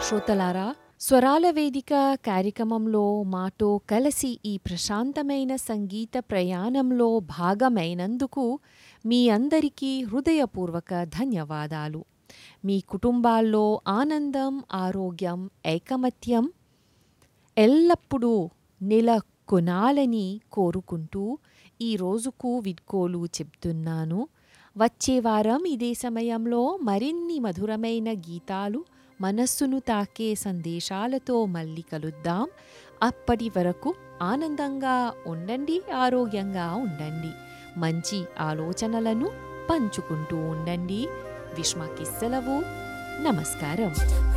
శ్రోతలారా స్వరాల వేదిక కార్యక్రమంలో మాతో కలిసి ఈ ప్రశాంతమైన సంగీత ప్రయాణంలో భాగమైనందుకు మీ అందరికీ హృదయపూర్వక ధన్యవాదాలు మీ కుటుంబాల్లో ఆనందం ఆరోగ్యం ఐకమత్యం ఎల్లప్పుడూ నెలకొనాలని కోరుకుంటూ ఈ రోజుకు విడ్కోలు చెప్తున్నాను వచ్చే వారం ఇదే సమయంలో మరిన్ని మధురమైన గీతాలు మనస్సును తాకే సందేశాలతో మళ్ళీ కలుద్దాం అప్పటి వరకు ఆనందంగా ఉండండి ఆరోగ్యంగా ఉండండి మంచి ఆలోచనలను పంచుకుంటూ ఉండండి విశ్వకి సెలవు నమస్కారం